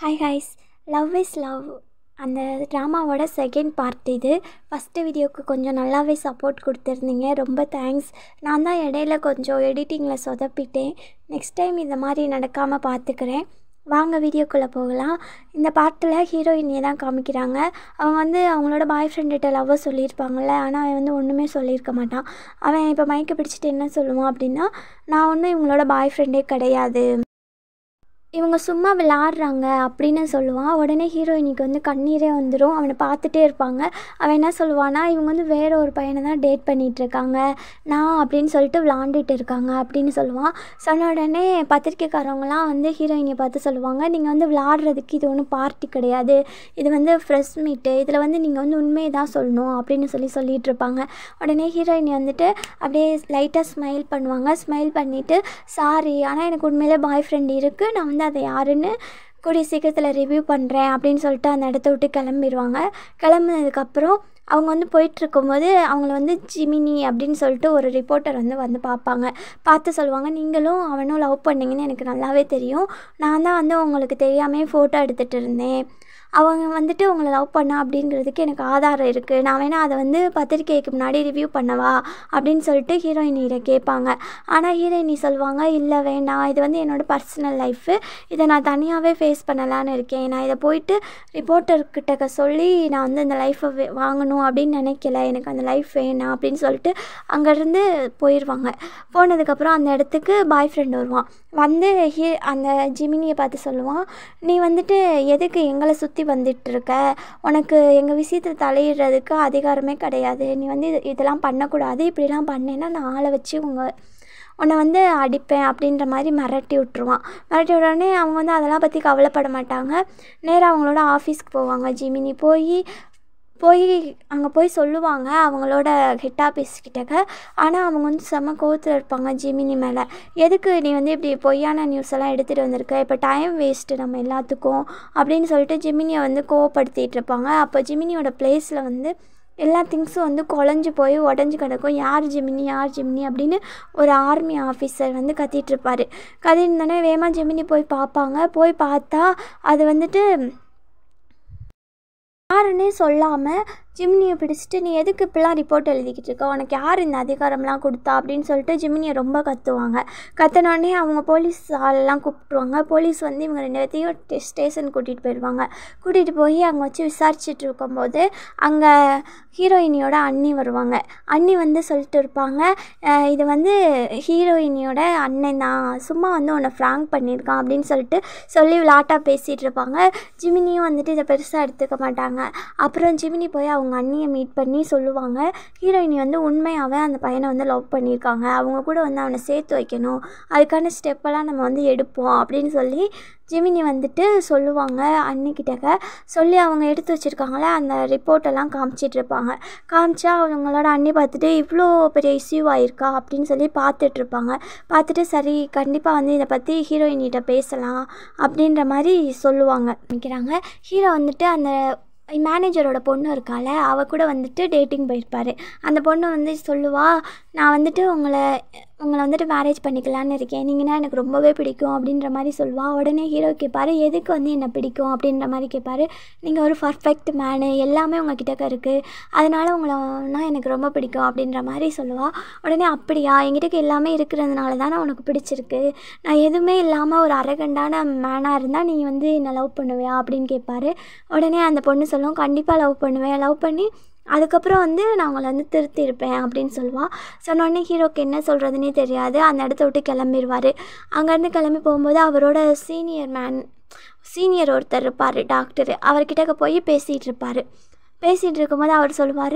hi ஹாய்ஸ் love is love அந்த ட்ராமாவோட செகண்ட் பார்ட் இது ஃபஸ்ட்டு வீடியோவுக்கு கொஞ்சம் நல்லாவே சப்போர்ட் கொடுத்துருந்தீங்க ரொம்ப தேங்க்ஸ் நான் தான் இடையில கொஞ்சம் எடிட்டிங்கில் சொதப்பிட்டேன் நெக்ஸ்ட் டைம் இந்த மாதிரி நடக்காமல் பார்த்துக்கிறேன் வாங்க வீடியோக்குள்ளே போகலாம் இந்த பாட்டில் ஹீரோயினியை தான் காமிக்கிறாங்க அவங்க வந்து அவங்களோட பாய் ஃப்ரெண்டுகிட்ட லவ்வை சொல்லியிருப்பாங்கள்ல ஆனால் அவன் வந்து ஒன்றுமே சொல்லியிருக்க மாட்டான் அவன் இப்போ மயக்க பிடிச்சிட்டு என்ன சொல்லுவான் அப்படின்னா நான் ஒன்றும் இவங்களோட பாய் ஃப்ரெண்டே கிடையாது இவங்க சும்மா விளாட்றாங்க அப்படின்னு சொல்லுவான் உடனே ஹீரோயினிக்கு வந்து கண்ணீரே வந்துடும் அவனை பார்த்துட்டே இருப்பாங்க அவன் என்ன சொல்லுவான்னா இவங்க வந்து வேற ஒரு பையனை தான் டேட் பண்ணிகிட்டு இருக்காங்க நான் அப்படின்னு சொல்லிட்டு விளாண்டுட்டு இருக்காங்க அப்படின்னு சொல்லுவான் சொன்ன உடனே பத்திரிக்கைக்காரவங்களாம் வந்து ஹீரோயினியை பார்த்து சொல்லுவாங்க நீங்கள் வந்து விளாட்றதுக்கு இது ஒன்றும் பார்ட்டி கிடையாது இது வந்து ஃப்ரெஷ் மீட்டு இதில் வந்து நீங்கள் வந்து உண்மையை தான் சொல்லணும் அப்படின்னு சொல்லி சொல்லிட்டு இருப்பாங்க உடனே ஹீரோயினி வந்துட்டு அப்படியே லைட்டாக ஸ்மைல் பண்ணுவாங்க ஸ்மைல் பண்ணிவிட்டு சாரி ஆனால் எனக்கு உண்மையிலே பாய் ஃப்ரெண்ட் இருக்குது நான் வந்து அதை யாருன்னு கூடிய சீக்கிரத்தில் ரிவ்யூ பண்ணுறேன் அப்படின்னு சொல்லிட்டு அந்த இடத்த விட்டு கிளம்பிடுவாங்க கிளம்புனதுக்கப்புறம் அவங்க வந்து போயிட்டுருக்கும்போது அவங்கள வந்து ஜிமினி அப்படின்னு சொல்லிட்டு ஒரு ரிப்போர்ட்டர் வந்து வந்து பார்ப்பாங்க பார்த்து சொல்லுவாங்க நீங்களும் அவனும் லவ் பண்ணீங்கன்னு எனக்கு நல்லாவே தெரியும் நான் தான் வந்து உங்களுக்கு தெரியாமல் ஃபோட்டோ எடுத்துகிட்டு இருந்தேன் அவங்க வந்துட்டு உங்களை லவ் பண்ணா அப்படிங்கிறதுக்கு எனக்கு ஆதாரம் இருக்குது நான் வேணால் அதை வந்து பத்திரிக்கைக்கு முன்னாடி ரிவ்யூ பண்ணவா அப்படின்னு சொல்லிட்டு ஹீரோயினிகிட்ட கேட்பாங்க ஆனால் ஹீரோயினி சொல்லுவாங்க இல்லை வேண்டாம் இது வந்து என்னோடய பர்சனல் லைஃபு இதை நான் தனியாகவே ஃபேஸ் பண்ணலான்னு இருக்கேன் நான் இதை போயிட்டு ரிப்போர்ட்டர்கிட்ட சொல்லி நான் வந்து இந்த லைஃப்பை வாங்கணும் அப்படின்னு நினைக்கல எனக்கு அந்த லைஃப் வேணாம் அப்படின்னு சொல்லிட்டு அங்கேருந்து போயிடுவாங்க போனதுக்கப்புறம் அந்த இடத்துக்கு பாய் ஃப்ரெண்ட் வருவான் வந்து ஹீ அந்த ஜிமினியை பார்த்து சொல்லுவான் நீ வந்துட்டு எதுக்கு எங்களை சுற்றி வந்துட்டு இருக்க உனக்கு எங்கள் விஷயத்தில் தலையிடுறதுக்கு அதிகாரமே கிடையாது நீ வந்து இது இதெல்லாம் பண்ணக்கூடாது இப்படிலாம் பண்ணேன்னா நான் ஆளை வச்சு உங்கள் உன்னை வந்து அடிப்பேன் அப்படின்ற மாதிரி மிரட்டி விட்ருவான் மிரட்டி விட்றோடனே அவங்க வந்து அதெல்லாம் பற்றி கவலைப்பட மாட்டாங்க நேராக அவங்களோட ஆஃபீஸ்க்கு போவாங்க ஜிமினி போய் போய் அங்கே போய் சொல்லுவாங்க அவங்களோட ஹெட் ஆஃபீஸ் கிட்டக்க ஆனால் அவங்க வந்து செம்ம கோவத்தில் இருப்பாங்க ஜிமினி மேலே எதுக்கு நீ வந்து இப்படி பொய்யான நியூஸ் எல்லாம் எடுத்துகிட்டு வந்திருக்க இப்போ டைம் வேஸ்ட்டு நம்ம எல்லாத்துக்கும் அப்படின்னு சொல்லிட்டு ஜிமினியை வந்து கோவப்படுத்திட்டு இருப்பாங்க அப்போ ஜிமினியோட பிளேஸில் வந்து எல்லா திங்ஸும் வந்து குழஞ்சி போய் உடஞ்சி கிடக்கும் யார் ஜிமினி யார் ஜிமினி அப்படின்னு ஒரு ஆர்மி ஆஃபீஸர் வந்து கத்திட்டு இருப்பார் கத்திருந்தோடனே வேகமாக ஜிமினி போய் பார்ப்பாங்க போய் பார்த்தா அது வந்துட்டு யாருன்னே சொல்லாமல் ஜிம்னியை பிடிச்சிட்டு நீ எதுக்கு இப்படிலாம் ரிப்போர்ட் எழுதிக்கிட்டு இருக்க உனக்கு யார் இந்த அதிகாரம்லாம் கொடுத்தா அப்படின்னு சொல்லிட்டு ஜிம்னியை ரொம்ப கத்துவாங்க கத்தினோடனே அவங்க போலீஸ் ஆளெல்லாம் கூப்பிட்ருவாங்க போலீஸ் வந்து இவங்க ரெண்டு பேர்த்தையும் ஸ்டேஷன் கூட்டிகிட்டு போயிடுவாங்க கூட்டிகிட்டு போய் அங்கே வச்சு விசாரிச்சுட்டு இருக்கும்போது அங்கே ஹீரோயினியோட அண்ணி வருவாங்க அண்ணி வந்து சொல்லிட்டு இருப்பாங்க இது வந்து ஹீரோயினியோட அண்ணன் தான் சும்மா வந்து உன்னை ஃப்ராங்க் பண்ணியிருக்கான் அப்படின்னு சொல்லிட்டு சொல்லி விளாட்டாக பேசிகிட்டு இருப்பாங்க ஜிமினியும் வந்துட்டு இதை பெருசாக எடுத்துக்க மாட்டாங்க அப்புறம் ஜிமினி போய் அவங்க அண்ணியை மீட் பண்ணி சொல்லுவாங்க ஹீரோயினி வந்து உண்மையாகவே அந்த பையனை வந்து லவ் பண்ணியிருக்காங்க அவங்க கூட வந்து அவனை சேர்த்து வைக்கணும் அதுக்கான ஸ்டெப்பெல்லாம் நம்ம வந்து எடுப்போம் அப்படின்னு சொல்லி ஜிமினி வந்துட்டு சொல்லுவாங்க அன்னிக்கிட்டக்க சொல்லி அவங்க எடுத்து வச்சுருக்காங்களே அந்த ரிப்போர்ட்டெல்லாம் காமிச்சிட்டு இருப்பாங்க காமிச்சா அவங்களோட அண்ணி பார்த்துட்டு இவ்வளோ பெரிய இஷ்யூ ஆயிருக்கா அப்படின்னு சொல்லி பார்த்துட்ருப்பாங்க பார்த்துட்டு சரி கண்டிப்பாக வந்து இதை பற்றி ஹீரோயினிகிட்ட பேசலாம் அப்படின்ற மாதிரி சொல்லுவாங்க நினைக்கிறாங்க ஹீரோ வந்துட்டு அந்த மேனேஜரோட பொண்ணு இருக்கால அவள் கூட வந்துட்டு டேட்டிங் போயிருப்பார் அந்த பொண்ணு வந்து சொல்லுவா நான் வந்துட்டு உங்களை உங்களை வந்துட்டு மேரேஜ் பண்ணிக்கலான்னு இருக்கேன் நீங்கன்னா எனக்கு ரொம்பவே பிடிக்கும் அப்படின்ற மாதிரி சொல்லுவாள் உடனே ஹீரோ கேட்பார் எதுக்கு வந்து என்னை பிடிக்கும் அப்படின்ற மாதிரி கேட்பார் நீங்கள் ஒரு பர்ஃபெக்ட் மேனு எல்லாமே உங்கள் கிட்டக்க இருக்குது அதனால் உங்களைனா எனக்கு ரொம்ப பிடிக்கும் அப்படின்ற மாதிரி சொல்லுவாள் உடனே அப்படியா என்கிட்ட எல்லாமே இருக்கிறதுனால தானே உனக்கு பிடிச்சிருக்கு நான் எதுவுமே இல்லாமல் ஒரு அரகண்டான மேனாக இருந்தால் நீ வந்து என்னை லவ் பண்ணுவியா அப்படின்னு கேட்பாரு உடனே அந்த பொண்ணு சொல்லும் கண்டிப்பாக லவ் பண்ணுவேன் லவ் பண்ணி அதுக்கப்புறம் வந்து நான் உங்களை வந்து திருத்திருப்பேன் அப்படின்னு சொல்லுவாள் சொன்னோடனே ஹீரோக்கு என்ன சொல்கிறதுனே தெரியாது அந்த இடத்த விட்டு கிளம்பிடுவார் அங்கேருந்து கிளம்பி போகும்போது அவரோட சீனியர் மேன் சீனியர் ஒருத்தர் இருப்பார் டாக்டர் அவர்கிட்ட போய் பேசிகிட்டு இருப்பார் பேசிகிட்டு இருக்கும்போது அவர் சொல்லுவார்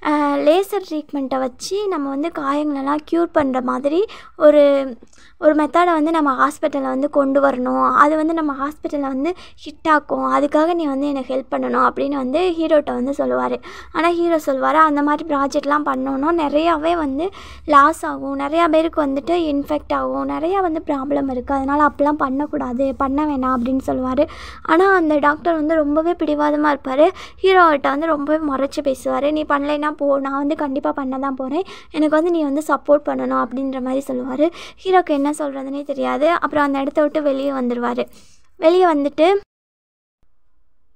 லேசர் ட்ரீட்மெண்ட்டை வச்சு நம்ம வந்து காயங்களெல்லாம் க்யூர் பண்ணுற மாதிரி ஒரு ஒரு மெத்தடை வந்து நம்ம ஹாஸ்பிட்டலில் வந்து கொண்டு வரணும் அது வந்து நம்ம ஹாஸ்பிட்டலில் வந்து ஹிட் ஆக்கும் அதுக்காக நீ வந்து எனக்கு ஹெல்ப் பண்ணணும் அப்படின்னு வந்து ஹீரோட்ட வந்து சொல்லுவார் ஆனால் ஹீரோ சொல்லுவார் அந்த மாதிரி ப்ராஜெக்ட்லாம் பண்ணோன்னா நிறையாவே வந்து லாஸ் ஆகும் நிறையா பேருக்கு வந்துட்டு இன்ஃபெக்ட் ஆகும் நிறையா வந்து ப்ராப்ளம் இருக்குது அதனால் அப்படிலாம் பண்ணக்கூடாது பண்ண வேணாம் அப்படின்னு சொல்லுவார் ஆனால் அந்த டாக்டர் வந்து ரொம்பவே பிடிவாதமாக இருப்பார் ஹீரோகிட்ட வந்து ரொம்பவே முறைச்சி பேசுவார் நீ பண்ணலைன்னா போ நான் வந்து கண்டிப்பாக பண்ண தான் போகிறேன் எனக்கு வந்து நீ வந்து சப்போர்ட் பண்ணணும் அப்படின்ற மாதிரி சொல்லுவார் ஹீரோக்கு என்ன சொல்கிறதுனே தெரியாது அப்புறம் அந்த இடத்த விட்டு வெளியே வந்துடுவார் வெளியே வந்துட்டு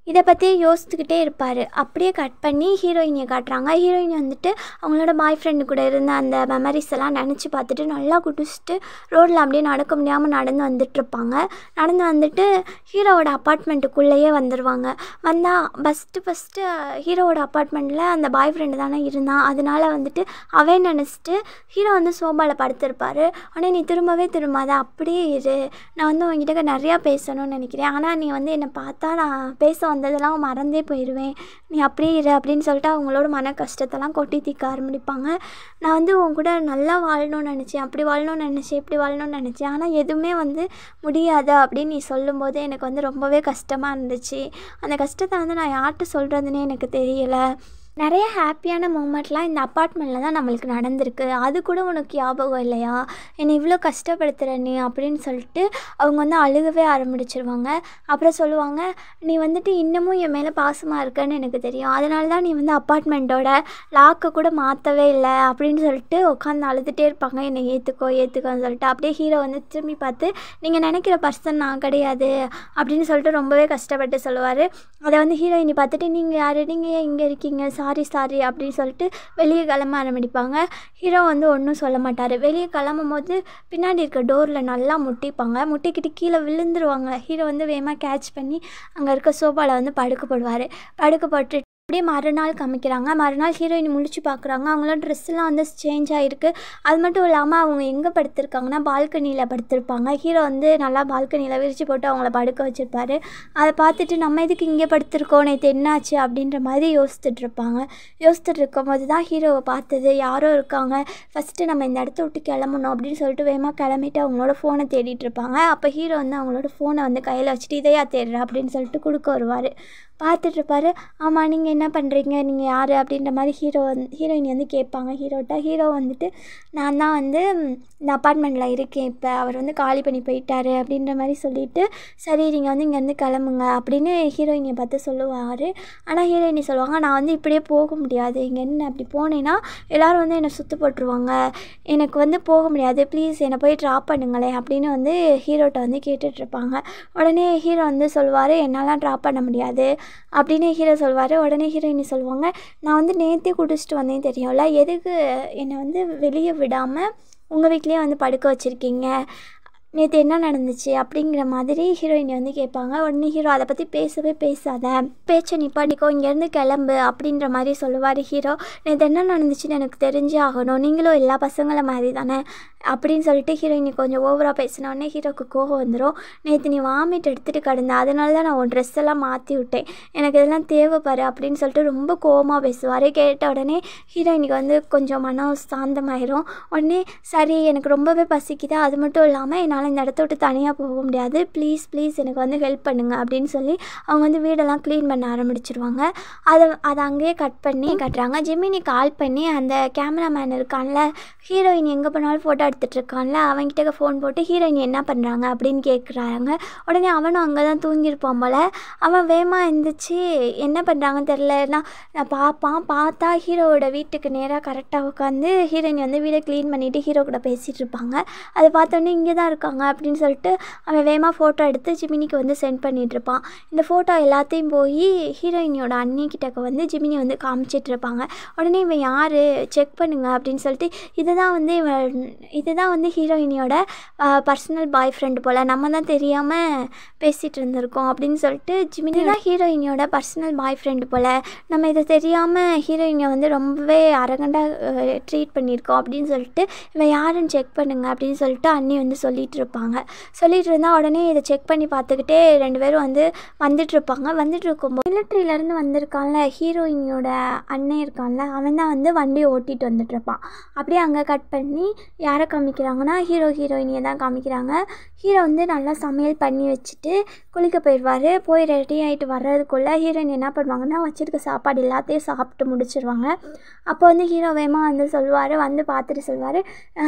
இதை பற்றியே யோசிச்சுக்கிட்டே இருப்பார் அப்படியே கட் பண்ணி ஹீரோயினியை காட்டுறாங்க ஹீரோயின் வந்துட்டு அவங்களோட பாய் ஃப்ரெண்டு கூட இருந்த அந்த மெமரிஸ் எல்லாம் நினச்சி பார்த்துட்டு நல்லா குடிச்சிட்டு ரோட்டில் அப்படியே நடக்க முடியாமல் நடந்து வந்துட்டுருப்பாங்க நடந்து வந்துட்டு ஹீரோவோட அப்பார்ட்மெண்ட்டுக்குள்ளேயே வந்துடுவாங்க வந்தால் ஃபஸ்ட்டு ஃபஸ்ட்டு ஹீரோவோட அப்பார்ட்மெண்ட்டில் அந்த பாய் ஃப்ரெண்டு தானே இருந்தான் அதனால வந்துட்டு அவன் நினச்சிட்டு ஹீரோ வந்து சோபாவில் படுத்திருப்பார் உடனே நீ திரும்பவே திரும்பாத அப்படியே இரு நான் வந்து உங்ககிட்ட நிறையா பேசணும்னு நினைக்கிறேன் ஆனால் நீ வந்து என்னை பார்த்தா நான் பேச வந்ததெல்லாம் மறந்தே போயிடுவேன் நீ அப்படியே இரு அப்படின்னு சொல்லிட்டு அவங்களோட மன கஷ்டத்தெல்லாம் கொட்டி தீக்க ஆரம்பிப்பாங்க நான் வந்து உன் கூட நல்லா வாழணும்னு நினச்சேன் அப்படி வாழணும்னு நினச்சேன் இப்படி வாழணும்னு நினச்சேன் ஆனால் எதுவுமே வந்து முடியாது அப்படின்னு நீ சொல்லும்போது எனக்கு வந்து ரொம்பவே கஷ்டமாக இருந்துச்சு அந்த கஷ்டத்தை வந்து நான் யார்கிட்ட சொல்கிறதுனே எனக்கு தெரியலை நிறைய ஹாப்பியான மூமெண்ட்லாம் இந்த அப்பார்ட்மெண்ட்டில் தான் நம்மளுக்கு நடந்திருக்கு அது கூட உனக்கு ஞாபகம் இல்லையா என்னை இவ்வளோ கஷ்டப்படுத்துகிற நீ அப்படின்னு சொல்லிட்டு அவங்க வந்து அழுகவே ஆரம்பிச்சிருவாங்க அப்புறம் சொல்லுவாங்க நீ வந்துட்டு இன்னமும் என் மேலே பாசமாக இருக்கன்னு எனக்கு தெரியும் அதனால தான் நீ வந்து அப்பார்ட்மெண்ட்டோட லாக்கை கூட மாற்றவே இல்லை அப்படின்னு சொல்லிட்டு உட்காந்து அழுதுகிட்டே இருப்பாங்க என்னை ஏற்றுக்கோ ஏற்றுக்கோன்னு சொல்லிட்டு அப்படியே ஹீரோ வந்து திரும்பி பார்த்து நீங்கள் நினைக்கிற பர்சன் நான் கிடையாது அப்படின்னு சொல்லிட்டு ரொம்பவே கஷ்டப்பட்டு சொல்லுவார் அதை வந்து ஹீரோயினி பார்த்துட்டு நீங்கள் யார் நீங்கள் ஏன் இங்கே இருக்கீங்க சாரி சாரி அப்படின்னு சொல்லிட்டு வெளியே கிளம்ப ஆரம்பிப்பாங்க ஹீரோ வந்து ஒன்றும் சொல்ல மாட்டார் வெளியே கிளம்பும் போது பின்னாடி இருக்க டோரில் நல்லா முட்டிப்பாங்க முட்டிக்கிட்டு கீழே விழுந்துருவாங்க ஹீரோ வந்து வேகமாக கேட்ச் பண்ணி அங்கே இருக்க சோஃபாவில் வந்து படுக்க போடுவார் படுக்க போட்டு அப்படியே மறுநாள் காமிக்கிறாங்க மறுநாள் ஹீரோயின் முழிச்சு பார்க்குறாங்க அவங்களோட ட்ரெஸ்லாம் வந்து சேஞ்ச் ஆகிருக்கு அது மட்டும் இல்லாமல் அவங்க எங்கே படுத்திருக்காங்கன்னா பால்கனியில் படுத்திருப்பாங்க ஹீரோ வந்து நல்லா பால்கனியில் விரிச்சு போட்டு அவங்கள படுக்க வச்சுருப்பாரு அதை பார்த்துட்டு நம்ம எதுக்கு இங்கே படுத்திருக்கோம் நேற்று என்னாச்சு அப்படின்ற மாதிரி யோசிச்சுட்டு இருப்பாங்க யோசிச்சுட்டு இருக்கும்போது தான் ஹீரோவை பார்த்தது யாரோ இருக்காங்க ஃபஸ்ட்டு நம்ம இந்த இடத்த விட்டு கிளம்பணும் அப்படின்னு சொல்லிட்டு வேகமாக கிளம்பிட்டு அவங்களோட ஃபோனை தேடிட்டு இருப்பாங்க அப்போ ஹீரோ வந்து அவங்களோட ஃபோனை வந்து கையில் வச்சுட்டு இதையா தேடுற அப்படின்னு சொல்லிட்டு கொடுக்க வருவார் பார்த்துட்ருப்பாரு ஆமாம் நீங்கள் என்ன பண்ணுறீங்க நீங்கள் யார் அப்படின்ற மாதிரி ஹீரோ வந்து ஹீரோயின் வந்து கேட்பாங்க ஹீரோட்ட ஹீரோ வந்துட்டு நான் தான் வந்து இந்த அப்பார்ட்மெண்ட்டில் இருக்கேன் இப்போ அவர் வந்து காலி பண்ணி போயிட்டாரு அப்படின்ற மாதிரி சொல்லிவிட்டு சரி நீங்கள் வந்து இங்கேருந்து கிளம்புங்க அப்படின்னு ஹீரோயினியை பார்த்து சொல்லுவார் ஆனால் ஹீரோயினி சொல்லுவாங்க நான் வந்து இப்படியே போக முடியாது இங்கேருந்து அப்படி போனேன்னா எல்லோரும் வந்து என்னை சுற்று போட்டுருவாங்க எனக்கு வந்து போக முடியாது ப்ளீஸ் என்னை போய் ட்ராப் பண்ணுங்களேன் அப்படின்னு வந்து ஹீரோட்ட வந்து கேட்டுட்ருப்பாங்க உடனே ஹீரோ வந்து சொல்லுவார் என்னால் ட்ராப் பண்ண முடியாது அப்படின்னு ஹீரோ சொல்வார் உடனே ஹீரோயினி சொல்லுவாங்க நான் வந்து நேற்றே குடிச்சிட்டு வந்தேன் தெரியும்ல எதுக்கு என்னை வந்து வெளியே விடாமல் உங்கள் வீட்லேயே வந்து படுக்க வச்சுருக்கீங்க நேற்று என்ன நடந்துச்சு அப்படிங்கிற மாதிரி ஹீரோயினி வந்து கேட்பாங்க உடனே ஹீரோ அதை பற்றி பேசவே பேசாத பேச்சை நிப்பாட்டிக்கோ இங்கேருந்து கிளம்பு அப்படின்ற மாதிரி சொல்லுவார் ஹீரோ நேற்று என்ன நடந்துச்சுன்னு எனக்கு தெரிஞ்சே ஆகணும் நீங்களும் எல்லா பசங்களை மாதிரி தானே அப்படின்னு சொல்லிட்டு ஹீரோயினி கொஞ்சம் ஓவராக பேசினோடனே ஹீரோக்கு கோவம் வந்துடும் நேற்று நீ வாமிட் எடுத்துகிட்டு கிடந்த அதனால தான் நான் உன் ட்ரெஸ் எல்லாம் மாற்றி விட்டேன் எனக்கு இதெல்லாம் தேவைப்பாரு அப்படின்னு சொல்லிட்டு ரொம்ப கோவமாக பேசுவார் கேட்ட உடனே ஹீரோயினிக்கு வந்து கொஞ்சம் மனம் சாந்தமாயிரும் உடனே சரி எனக்கு ரொம்பவே பசிக்குது அது மட்டும் இல்லாமல் என்னால் இந்த இடத்த விட்டு தனியாக போக முடியாது ப்ளீஸ் ப்ளீஸ் எனக்கு வந்து ஹெல்ப் பண்ணுங்க அப்படின்னு சொல்லி அவங்க வந்து வீடெல்லாம் க்ளீன் பண்ண ஆரம்பிச்சிருவாங்க அதை அதை அங்கேயே கட் பண்ணி கட்டுறாங்க ஜிமினி கால் பண்ணி அந்த கேமராமேன் இருக்கான்ல ஹீரோயின் எங்கே போனாலும் ஃபோட்டோ எடுத்துகிட்டு இருக்கான்ல அவன்கிட்ட ஃபோன் போட்டு ஹீரோயின் என்ன பண்ணுறாங்க அப்படின்னு கேட்குறாங்க உடனே அவனும் அங்கே தான் தூங்கியிருப்பான் போல் அவன் வேகமாக இருந்துச்சு என்ன பண்ணுறாங்கன்னு தெரில நான் நான் பார்ப்பான் பார்த்தா ஹீரோவோட வீட்டுக்கு நேராக கரெக்டாக உட்காந்து ஹீரோயின் வந்து வீடை க்ளீன் பண்ணிவிட்டு ஹீரோ கூட பேசிகிட்டு இருப்பாங்க அதை பார்த்தோன்னே இங்கே தான் இருக்காங்க அப்படின்னு சொல்லிட்டு அவன் வேகமாக ஃபோட்டோ எடுத்து ஜிமினிக்கு வந்து சென்ட் பண்ணிட்டு இருப்பான் இந்த ஃபோட்டோ எல்லாத்தையும் போய் ஹீரோயினியோட அண்ணி கிட்டக்க வந்து ஜிமினி வந்து காமிச்சிட்டு இருப்பாங்க உடனே இவன் யார் செக் பண்ணுங்க அப்படின்னு சொல்லிட்டு இதுதான் வந்து இவன் இதுதான் வந்து ஹீரோயினியோட பர்சனல் பாய் ஃப்ரெண்டு போல் நம்ம தான் தெரியாமல் பேசிகிட்டு இருந்திருக்கோம் அப்படின்னு சொல்லிட்டு ஜிமினி தான் ஹீரோயினியோட பர்சனல் பாய் ஃப்ரெண்டு போல் நம்ம இதை தெரியாமல் ஹீரோயினை வந்து ரொம்பவே அரகண்டாக ட்ரீட் பண்ணியிருக்கோம் அப்படின்னு சொல்லிட்டு இவன் யாருன்னு செக் பண்ணுங்க அப்படின்னு சொல்லிட்டு அண்ணி வந்து சொல்லிகிட்டு இருப்பாங்க சொல்லிட்டு இருந்தால் உடனே இதை செக் பண்ணி பார்த்துக்கிட்டே ரெண்டு பேரும் வந்து வந்துட்டு இருப்பாங்க வந்துட்டு இருக்கும்போது மிலிட்ரியிலேருந்து வந்திருக்கான்ல ஹீரோயினியோட அண்ணன் இருக்கான்ல அவன் தான் வந்து வண்டியை ஓட்டிகிட்டு வந்துட்டு இருப்பான் அப்படியே அங்கே கட் பண்ணி யாரை காமிக்கிறாங்கன்னா ஹீரோ ஹீரோயினியை தான் காமிக்கிறாங்க ஹீரோ வந்து நல்லா சமையல் பண்ணி வச்சுட்டு குளிக்க போயிடுவார் போய் ரெடி ஆகிட்டு வர்றதுக்குள்ளே ஹீரோயின் என்ன பண்ணுவாங்கன்னா வச்சுருக்க சாப்பாடு எல்லாத்தையும் சாப்பிட்டு முடிச்சிருவாங்க அப்போ வந்து ஹீரோ வேகமாக வந்து சொல்லுவார் வந்து பார்த்துட்டு சொல்லுவார்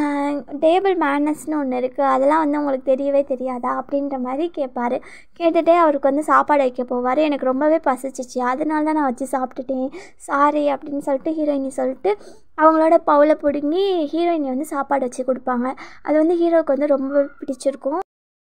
டேபிள் மேனஸ்னு ஒன்று இருக்குது அதெல்லாம் வந்து உங்களுக்கு தெரியவே தெரியாதா அப்படின்ற மாதிரி கேட்பாரு கேட்டுகிட்டே அவருக்கு வந்து சாப்பாடு வைக்க போவார் எனக்கு ரொம்பவே பசிச்சிச்சு அதனால தான் நான் வச்சு சாப்பிட்டுட்டேன் சாரி அப்படின்னு சொல்லிட்டு ஹீரோயினி சொல்லிட்டு அவங்களோட பவுலை பிடுங்கி ஹீரோயினி வந்து சாப்பாடு வச்சு கொடுப்பாங்க அது வந்து ஹீரோவுக்கு வந்து ரொம்ப பிடிச்சிருக்கும்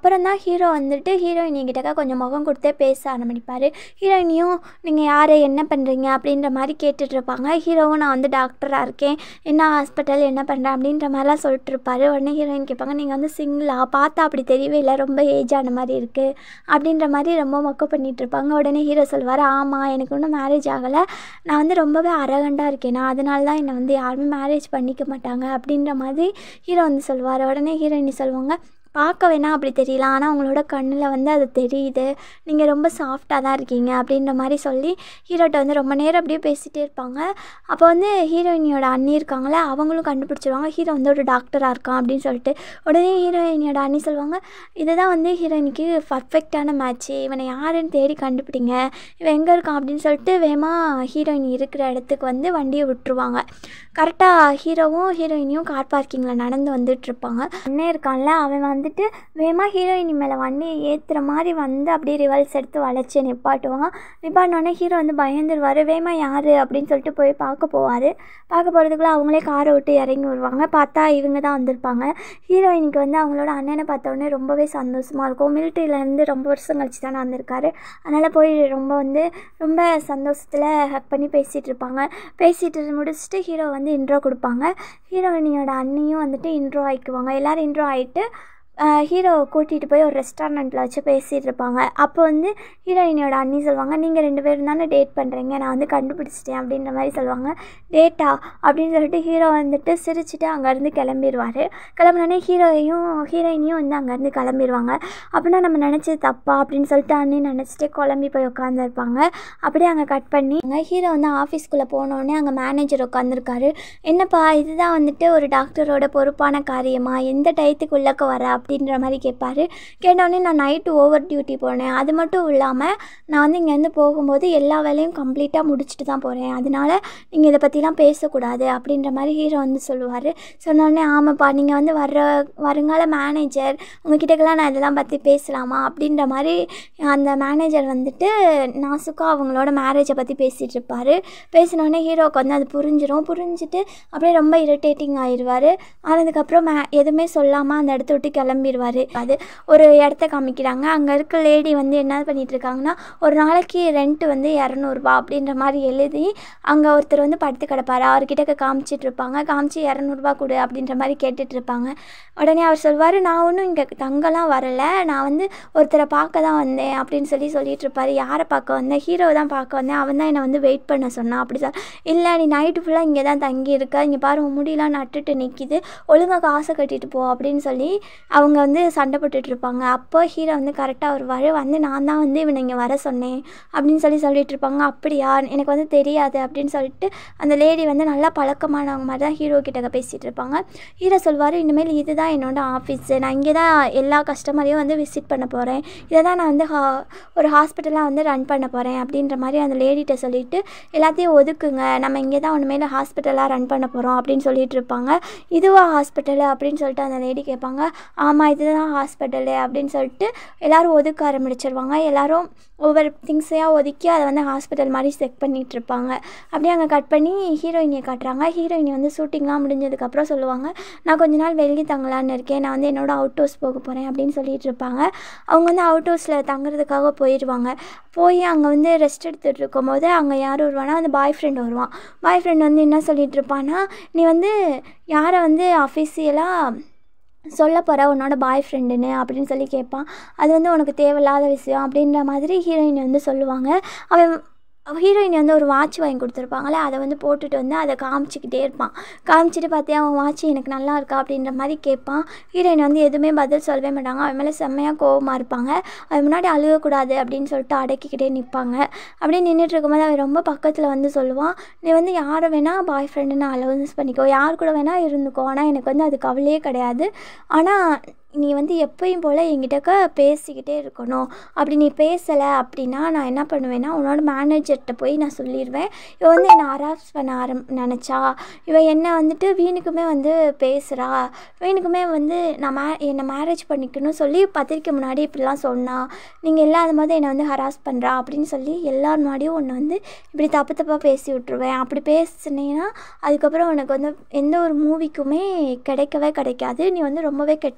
அப்புறம் தான் ஹீரோ வந்துட்டு ஹீரோயினி கிட்டக்க கொஞ்சம் முகம் கொடுத்தே பேச ஆரம்பிப்பார் ஹீரோயினியும் நீங்கள் யார் என்ன பண்ணுறீங்க அப்படின்ற மாதிரி கேட்டுட்டு இருப்பாங்க ஹீரோவும் நான் வந்து டாக்டராக இருக்கேன் என்ன ஹாஸ்பிட்டல் என்ன பண்ணுறேன் அப்படின்ற மாதிரிலாம் சொல்லிட்டு இருப்பாரு உடனே ஹீரோயின் கேட்பாங்க நீங்கள் வந்து சிங்கிளா பார்த்தா அப்படி தெரியவே இல்லை ரொம்ப ஏஜ் ஆன மாதிரி இருக்குது அப்படின்ற மாதிரி ரொம்ப மொக்க பண்ணிட்டு இருப்பாங்க உடனே ஹீரோ சொல்வார் ஆமாம் எனக்கு இன்னும் மேரேஜ் ஆகலை நான் வந்து ரொம்பவே அரகண்டாக இருக்கேன் நான் அதனால தான் என்னை வந்து யாருமே மேரேஜ் பண்ணிக்க மாட்டாங்க அப்படின்ற மாதிரி ஹீரோ வந்து சொல்வார் உடனே ஹீரோயினி சொல்லுவாங்க பார்க்க வேணால் அப்படி தெரியல ஆனால் உங்களோட கண்ணில் வந்து அது தெரியுது நீங்கள் ரொம்ப சாஃப்டாக தான் இருக்கீங்க அப்படின்ற மாதிரி சொல்லி ஹீரோட்ட வந்து ரொம்ப நேரம் அப்படியே பேசிகிட்டே இருப்பாங்க அப்போ வந்து ஹீரோயினியோட அண்ணி இருக்காங்களே அவங்களும் கண்டுபிடிச்சிருவாங்க ஹீரோ வந்து ஒரு டாக்டராக இருக்கான் அப்படின்னு சொல்லிட்டு உடனே ஹீரோயினியோட அண்ணி சொல்லுவாங்க இதுதான் வந்து ஹீரோயினிக்கு பர்ஃபெக்டான மேட்ச்சு இவனை யாருன்னு தேடி கண்டுபிடிங்க இவன் எங்கே இருக்கான் அப்படின்னு சொல்லிட்டு வேகமாக ஹீரோயின் இருக்கிற இடத்துக்கு வந்து வண்டியை விட்டுருவாங்க கரெக்டாக ஹீரோவும் ஹீரோயினியும் கார் பார்க்கிங்கில் நடந்து வந்துட்டு இருப்பாங்க அண்ணன் இருக்கான்ல அவன் வந்துட்டு வேகமாக ஹீரோயினி மேலே வண்டியை ஏற்றுற மாதிரி வந்து அப்படியே ரிவல்ஸ் எடுத்து வளைச்சி நிப்பாட்டுவான் நிப்பாட்டினோடனே ஹீரோ வந்து பயந்துருவார் வேகமாக யார் அப்படின்னு சொல்லிட்டு போய் பார்க்க போவார் பார்க்க போகிறதுக்குள்ளே அவங்களே காரை விட்டு இறங்கி வருவாங்க பார்த்தா இவங்க தான் வந்திருப்பாங்க ஹீரோயினுக்கு வந்து அவங்களோட அண்ணனை பார்த்த உடனே ரொம்பவே சந்தோஷமாக இருக்கும் மிலிட்ரியிலேருந்து ரொம்ப வருஷம் கழிச்சு தானே வந்திருக்காரு அதனால் போய் ரொம்ப வந்து ரொம்ப சந்தோஷத்தில் ஹக் பண்ணி பேசிகிட்டு இருப்பாங்க பேசிட்டு முடிச்சுட்டு ஹீரோ வந்து இன்ட்ரோ கொடுப்பாங்க ஹீரோயினியோட அண்ணியும் வந்துட்டு இன்ட்ரோ ஆயிக்குவாங்க எல்லோரும் இன்ட்ரோ ஆகிட்டு ஹீரோ கூட்டிகிட்டு போய் ஒரு ரெஸ்டாரண்ட்டில் வச்சு பேசிகிட்டு இருப்பாங்க அப்போ வந்து ஹீரோயினியோட அண்ணி சொல்லுவாங்க நீங்கள் ரெண்டு பேரும் தானே டேட் பண்ணுறீங்க நான் வந்து கண்டுபிடிச்சிட்டேன் அப்படின்ற மாதிரி சொல்லுவாங்க டேட்டா அப்படின்னு சொல்லிட்டு ஹீரோ வந்துட்டு சிரிச்சுட்டு அங்கேருந்து கிளம்பிடுவார் கிளம்புனோடனே ஹீரோயையும் ஹீரோயினியும் வந்து அங்கேருந்து கிளம்பிடுவாங்க அப்படின்னா நம்ம நினச்சது தப்பா அப்படின்னு சொல்லிட்டு அண்ணி நினச்சிட்டே குழம்பி போய் உட்காந்துருப்பாங்க அப்படியே அங்கே கட் பண்ணி அங்கே ஹீரோ வந்து ஆஃபீஸ்க்குள்ளே போனோடனே அங்கே மேனேஜர் உட்காந்துருக்காரு என்னப்பா இதுதான் வந்துட்டு ஒரு டாக்டரோட பொறுப்பான காரியமா எந்த டயத்துக்கு உள்ளக்க வர அப்படின்ற மாதிரி கேட்பாரு கேட்டோடனே நான் நைட்டு ஓவர் டியூட்டி போனேன் அது மட்டும் இல்லாமல் நான் வந்து இங்கேருந்து போகும்போது எல்லா வேலையும் கம்ப்ளீட்டாக முடிச்சுட்டு தான் போகிறேன் அதனால நீங்கள் இதை பற்றிலாம் பேசக்கூடாது அப்படின்ற மாதிரி ஹீரோ வந்து சொல்லுவார் சொன்னோடனே ஆமாப்பா நீங்கள் வந்து வர்ற வருங்கால மேனேஜர் உங்ககிட்டக்கெல்லாம் நான் இதெல்லாம் பற்றி பேசலாமா அப்படின்ற மாதிரி அந்த மேனேஜர் வந்துட்டு நாசுக்காக அவங்களோட மேரேஜை பற்றி பேசிகிட்டு இருப்பார் பேசினோடனே ஹீரோவுக்கு வந்து அது புரிஞ்சிடும் புரிஞ்சுட்டு அப்படியே ரொம்ப இரிட்டேட்டிங் ஆயிடுவார் ஆனதுக்கப்புறம் மே எதுவுமே சொல்லாமல் அந்த இடத்த விட்டு கிளம்பிடுவார் அது ஒரு இடத்த காமிக்கிறாங்க அங்கே இருக்க லேடி வந்து என்ன பண்ணிட்டு இருக்காங்கன்னா ஒரு நாளைக்கு ரெண்ட்டு வந்து இரநூறுபா அப்படின்ற மாதிரி எழுதி அங்கே ஒருத்தர் வந்து படுத்து கிடப்பார் அவர்கிட்ட காமிச்சிட்டு இருப்பாங்க காமிச்சு இரநூறுபா கொடு அப்படின்ற மாதிரி கேட்டுட்டு இருப்பாங்க உடனே அவர் சொல்வார் நான் ஒன்றும் இங்கே தங்கலாம் வரலை நான் வந்து ஒருத்தரை பார்க்க தான் வந்தேன் அப்படின்னு சொல்லி சொல்லிட்டு இருப்பாரு யாரை பார்க்க வந்தேன் ஹீரோ தான் பார்க்க வந்தேன் அவன் தான் என்னை வந்து வெயிட் பண்ண சொன்னான் அப்படி சொல் இல்லை நீ நைட்டு ஃபுல்லாக இங்கே தான் தங்கி இருக்க இங்கே பாரு உன் முடியெல்லாம் நட்டுட்டு நிற்கிது ஒழுங்காக காசை கட்டிட்டு போ அப்படின்னு சொல்லி அவங்க வந்து சண்டை போட்டுட்டு இருப்பாங்க அப்போ ஹீரோ வந்து கரெக்டாக வருவார் வந்து நான் தான் வந்து இவனை இங்கே வர சொன்னேன் அப்படின்னு சொல்லி சொல்லிட்டு இருப்பாங்க அப்படியா எனக்கு வந்து தெரியாது அப்படின்னு சொல்லிட்டு அந்த லேடி வந்து நல்லா பழக்கமானவங்க மாதிரி தான் ஹீரோ கிட்ட பேசிகிட்டு இருப்பாங்க ஹீரோ சொல்வார் இனிமேல் இதுதான் என்னோட ஆஃபீஸு நான் இங்கே தான் எல்லா கஸ்டமரையும் வந்து விசிட் பண்ண போகிறேன் இதை தான் நான் வந்து ஹா ஒரு ஹாஸ்பிட்டலாக வந்து ரன் பண்ண போகிறேன் அப்படின்ற மாதிரி அந்த லேடிகிட்ட சொல்லிவிட்டு எல்லாத்தையும் ஒதுக்குங்க நம்ம இங்கே தான் ஒன்றுமேல ஹாஸ்பிட்டலாக ரன் பண்ண போகிறோம் அப்படின்னு சொல்லிட்டு இருப்பாங்க இதுவா ஹாஸ்பிட்டலு அப்படின்னு சொல்லிட்டு அந்த லேடி கேட்பாங்க ஆமாம் இதுதான் ஹாஸ்பிட்டலு அப்படின்னு சொல்லிட்டு எல்லோரும் ஒதுக்க ஆரம்பிச்சிருவாங்க எல்லோரும் ஒவ்வொரு திங்ஸையாக ஒதுக்கி அதை வந்து ஹாஸ்பிட்டல் மாதிரி செக் பண்ணிகிட்டு இருப்பாங்க அப்படியே அங்கே கட் பண்ணி ஹீரோயினியை காட்டுறாங்க ஹீரோயினி வந்து ஷூட்டிங்லாம் முடிஞ்சதுக்கப்புறம் சொல்லுவாங்க நான் கொஞ்ச நாள் வெளியே தங்கலான்னு இருக்கேன் நான் வந்து என்னோடய அவுட் ஹவுஸ் போக போகிறேன் அப்படின்னு சொல்லிட்டு இருப்பாங்க அவங்க வந்து அவுட் ஹவுஸில் தங்குறதுக்காக போயிடுவாங்க போய் அங்கே வந்து ரெஸ்ட் எடுத்துகிட்டு இருக்கும்போது அங்கே யார் வருவானா அந்த பாய் ஃப்ரெண்ட் வருவான் பாய் ஃப்ரெண்ட் வந்து என்ன சொல்லிட்டு இருப்பான்னா நீ வந்து யாரை வந்து அஃபிஷியலாக சொல்ல போகிற உன்னோட பாய் ஃப்ரெண்டுன்னு அப்படின்னு சொல்லி கேட்பான் அது வந்து உனக்கு தேவையில்லாத விஷயம் அப்படின்ற மாதிரி ஹீரோயின் வந்து சொல்லுவாங்க அவன் ஹீரோயின் வந்து ஒரு வாட்ச் வாங்கி கொடுத்துருப்பாங்களே அதை வந்து போட்டுட்டு வந்து அதை காமிச்சிக்கிட்டே இருப்பான் காமிச்சிட்டு பார்த்தியா அவன் வாட்ச் எனக்கு நல்லா இருக்கா அப்படின்ற மாதிரி கேட்பான் ஹீரோயின் வந்து எதுவுமே பதில் சொல்லவே மாட்டாங்க அவன் மேலே செம்மையாக கோவமாக இருப்பாங்க அவன் முன்னாடி அழுகக்கூடாது அப்படின்னு சொல்லிட்டு அடக்கிக்கிட்டே நிற்பாங்க அப்படியே நின்றுட்டு இருக்கும்போது அவன் ரொம்ப பக்கத்தில் வந்து சொல்லுவான் நீ வந்து யாரை வேணால் பாய் ஃப்ரெண்டுன்னு அலவன்ஸ் பண்ணிக்கோ யார் கூட வேணால் இருந்துக்கோ ஆனால் எனக்கு வந்து அது கவலையே கிடையாது ஆனால் நீ வந்து எப்பயும் போல் என்கிட்டக்க பேசிக்கிட்டே இருக்கணும் அப்படி நீ பேசலை அப்படின்னா நான் என்ன பண்ணுவேன்னா உன்னோட மேனேஜர்கிட்ட போய் நான் சொல்லிடுவேன் இவன் வந்து என்னை ஹராஸ் பண்ண ஆரம் நினச்சா இவன் என்னை வந்துட்டு வீணுக்குமே வந்து பேசுகிறா வீணுக்குமே வந்து நான் மே என்னை மேரேஜ் பண்ணிக்கணும்னு சொல்லி பத்திரிக்கை முன்னாடி இப்படிலாம் சொன்னா நீங்கள் இல்லாத போது என்னை வந்து ஹராஸ் பண்ணுறா அப்படின்னு சொல்லி எல்லார் முன்னாடியும் உன்னை வந்து இப்படி தப்பு தப்பாக பேசி விட்ருவேன் அப்படி பேசுனீங்கன்னா அதுக்கப்புறம் உனக்கு வந்து எந்த ஒரு மூவிக்குமே கிடைக்கவே கிடைக்காது நீ வந்து ரொம்பவே கெட்ட பிள்ளை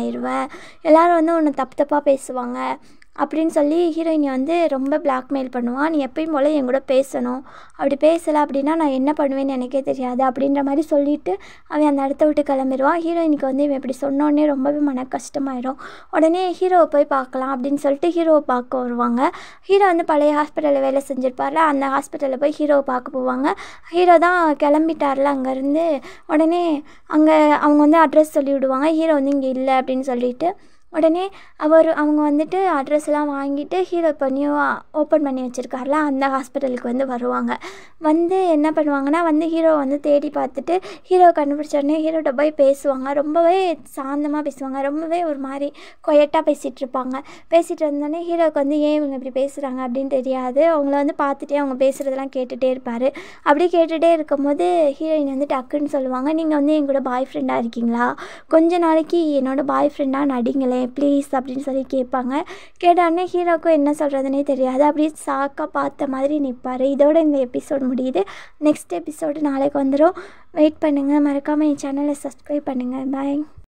ஆயிடுவ எல்லோரும் வந்து உன்னை தப்பு தப்பாக பேசுவாங்க அப்படின்னு சொல்லி ஹீரோயினி வந்து ரொம்ப பிளாக்மெயில் பண்ணுவான் நீ எப்பயும் போல் என் கூட பேசணும் அப்படி பேசலை அப்படின்னா நான் என்ன பண்ணுவேன்னு எனக்கே தெரியாது அப்படின்ற மாதிரி சொல்லிவிட்டு அவன் அந்த இடத்த விட்டு கிளம்பிடுவான் ஹீரோயினிக்கு வந்து இவன் இப்படி சொன்னோடனே ரொம்பவே மன கஷ்டமாயிடும் உடனே ஹீரோவை போய் பார்க்கலாம் அப்படின்னு சொல்லிட்டு ஹீரோவை பார்க்க வருவாங்க ஹீரோ வந்து பழைய ஹாஸ்பிட்டலில் வேலை செஞ்சுருப்பார்ல அந்த ஹாஸ்பிட்டலில் போய் ஹீரோவை பார்க்க போவாங்க ஹீரோ தான் கிளம்பிட்டார்ல அங்கேருந்து உடனே அங்கே அவங்க வந்து அட்ரஸ் சொல்லி விடுவாங்க ஹீரோ வந்து இங்கே இல்லை அப்படின்னு சொல்லிட்டு உடனே அவர் அவங்க வந்துட்டு அட்ரஸ்லாம் வாங்கிட்டு ஹீரோ இப்போ நியூவாக ஓப்பன் பண்ணி வச்சுருக்காருல அந்த ஹாஸ்பிட்டலுக்கு வந்து வருவாங்க வந்து என்ன பண்ணுவாங்கன்னா வந்து ஹீரோ வந்து தேடி பார்த்துட்டு ஹீரோ கண்டுபிடிச்ச உடனே ஹீரோட்ட போய் பேசுவாங்க ரொம்பவே சாந்தமாக பேசுவாங்க ரொம்பவே ஒரு மாதிரி கொயட்டாக பேசிகிட்டு இருப்பாங்க பேசிகிட்டு இருந்தோடனே ஹீரோவுக்கு வந்து ஏன் இவங்க இப்படி பேசுகிறாங்க அப்படின்னு தெரியாது அவங்கள வந்து பார்த்துட்டே அவங்க பேசுகிறதெல்லாம் கேட்டுகிட்டே இருப்பார் அப்படி கேட்டுகிட்டே இருக்கும்போது ஹீரோயின் வந்து டக்குன்னு சொல்லுவாங்க நீங்கள் வந்து என் கூட பாய் ஃப்ரெண்டாக இருக்கீங்களா கொஞ்ச நாளைக்கு என்னோடய பாய் ஃப்ரெண்டாக நடிங்களேன் ப்ளீஸ் அப்படின்னு சொல்லி கேட்பாங்க கேட்டானே ஹீரோக்கும் என்ன சொல்கிறதுனே தெரியாது அப்படியே சாக்காக பார்த்த மாதிரி நிற்பார் இதோட இந்த எபிசோட் முடியுது நெக்ஸ்ட் எபிசோடு நாளைக்கு வந்துடும் வெயிட் பண்ணுங்கள் மறக்காமல் என் சேனலை சப்ஸ்கிரைப் பண்ணுங்கள் பாய்